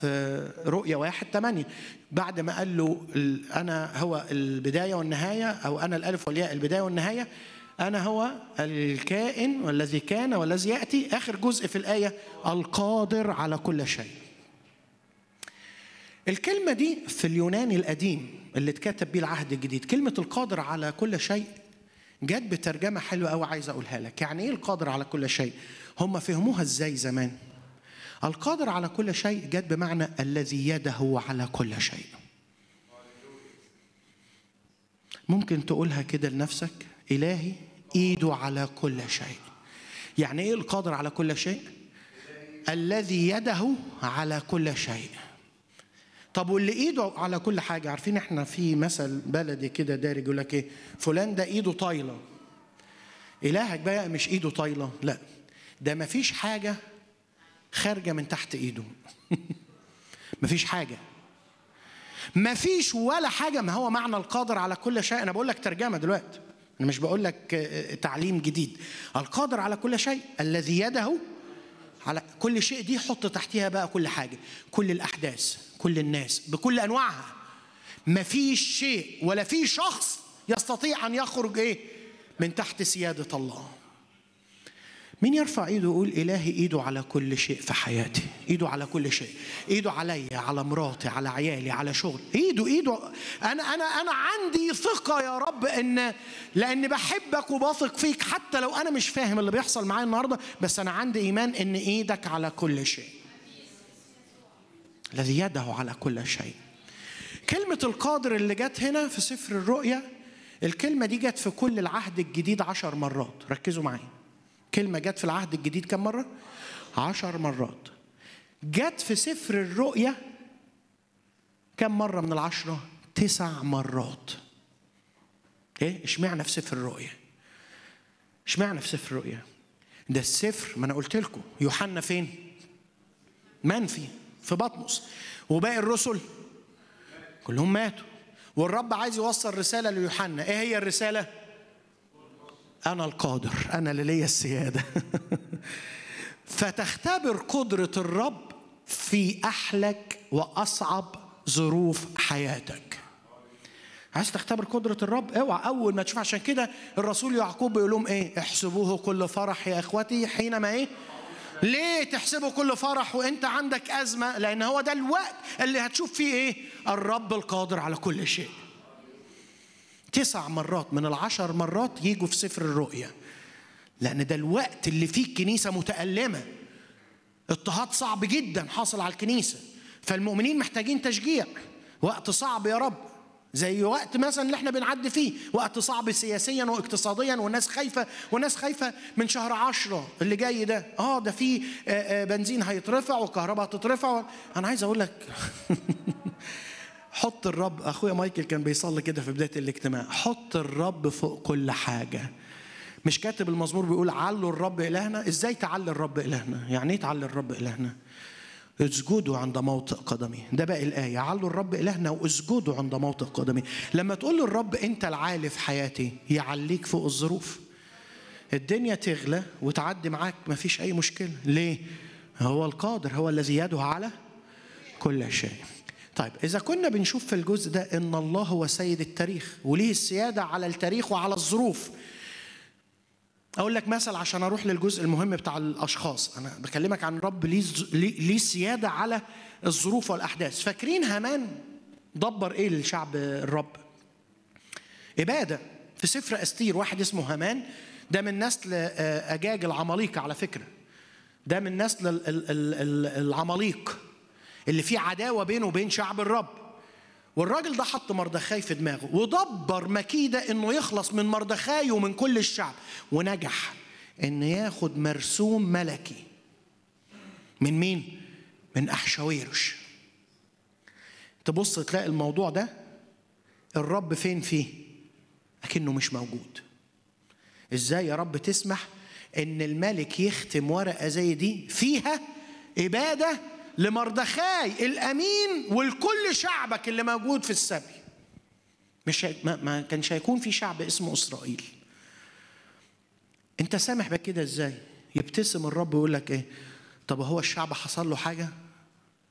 في رؤية واحد ثمانية بعد ما قال له ال- أنا هو البداية والنهاية أو أنا الألف والياء البداية والنهاية أنا هو الكائن والذي كان والذي يأتي آخر جزء في الآية القادر على كل شيء الكلمة دي في اليوناني القديم اللي اتكتب بيه العهد الجديد كلمة القادر على كل شيء جت بترجمة حلوة قوي عايز أقولها لك يعني إيه القادر على كل شيء هم فهموها إزاي زمان القادر على كل شيء جت بمعنى الذي يده على كل شيء ممكن تقولها كده لنفسك إلهي إيده على كل شيء يعني إيه القادر على كل شيء الذي يده على كل شيء طب واللي ايده على كل حاجه عارفين احنا في مثل بلدي كده دارج يقول لك ايه فلان ده ايده طايله الهك بقى مش ايده طايله لا ده مفيش حاجه خارجه من تحت ايده مفيش حاجه مفيش ولا حاجه ما هو معنى القادر على كل شيء انا بقول لك ترجمه دلوقتي انا مش بقول لك آه، تعليم جديد القادر على كل شيء الذي يده على كل شيء دي حط تحتها بقى كل حاجه كل الاحداث كل الناس بكل انواعها مفيش شيء ولا في شخص يستطيع ان يخرج ايه من تحت سياده الله مين يرفع ايده ويقول الهي ايده على كل شيء في حياتي ايده على كل شيء ايده عليا على مراتي على عيالي على شغل ايده ايده انا انا انا عندي ثقه يا رب ان لان بحبك وبثق فيك حتى لو انا مش فاهم اللي بيحصل معايا النهارده بس انا عندي ايمان ان ايدك على كل شيء الذي يده على كل شيء كلمة القادر اللي جت هنا في سفر الرؤيا الكلمة دي جت في كل العهد الجديد عشر مرات ركزوا معايا كلمة جت في العهد الجديد كم مرة؟ عشر مرات جت في سفر الرؤيا كم مرة من العشرة؟ تسع مرات ايه؟ اشمعنى في سفر الرؤيا؟ اشمعنى في سفر الرؤيا؟ ده السفر ما انا قلت لكم يوحنا فين؟ منفي في بطمس وباقي الرسل كلهم ماتوا والرب عايز يوصل رسالة ليوحنا ايه هي الرسالة؟ أنا القادر أنا اللي ليا السيادة فتختبر قدرة الرب في أحلك وأصعب ظروف حياتك عايز تختبر قدرة الرب اوعى أول ما تشوف عشان كده الرسول يعقوب بيقول لهم إيه احسبوه كل فرح يا إخوتي حينما إيه ليه تحسبه كل فرح وانت عندك أزمة لأن هو ده الوقت اللي هتشوف فيه إيه الرب القادر على كل شيء تسع مرات من العشر مرات يجوا في سفر الرؤيا لأن ده الوقت اللي فيه الكنيسة متألمة اضطهاد صعب جدا حاصل على الكنيسة فالمؤمنين محتاجين تشجيع وقت صعب يا رب زي وقت مثلا اللي احنا بنعدي فيه وقت صعب سياسيا واقتصاديا والناس خايفة والناس خايفة من شهر عشرة اللي جاي ده اه ده في آه، آه، بنزين هيترفع والكهرباء هتترفع انا عايز اقول لك حط الرب اخويا مايكل كان بيصلي كده في بدايه الاجتماع حط الرب فوق كل حاجه مش كاتب المزمور بيقول علوا الرب الهنا ازاي تعلي الرب الهنا يعني ايه تعلي الرب الهنا اسجدوا عند موطئ قدمي ده باقي الآية علوا الرب إلهنا واسجدوا عند موطئ قدمي لما تقول للرب أنت العالي في حياتي يعليك فوق الظروف الدنيا تغلى وتعدي معاك مفيش أي مشكلة ليه؟ هو القادر هو الذي يده على كل شيء طيب إذا كنا بنشوف في الجزء ده إن الله هو سيد التاريخ وليه السيادة على التاريخ وعلى الظروف أقول لك مثل عشان أروح للجزء المهم بتاع الأشخاص أنا بكلمك عن رب ليه ليه ليه سيادة على الظروف والأحداث فاكرين هامان دبر إيه للشعب الرب إبادة في سفر أستير واحد اسمه هامان ده من نسل آه، أجاج العماليق على فكرة ده من نسل ال- ال- ال- ال- العماليق اللي فيه عداوة بينه وبين شعب الرب والراجل ده حط مردخاي في دماغه ودبر مكيدة انه يخلص من مردخاي ومن كل الشعب ونجح ان ياخد مرسوم ملكي من مين؟ من احشاويرش تبص تلاقي الموضوع ده الرب فين فيه؟ اكنه مش موجود ازاي يا رب تسمح ان الملك يختم ورقه زي دي فيها اباده لمردخاي الامين ولكل شعبك اللي موجود في السبي مش هي... ما... ما كانش هيكون في شعب اسمه اسرائيل انت سامح بكده ازاي يبتسم الرب ويقول لك ايه طب هو الشعب حصل له حاجه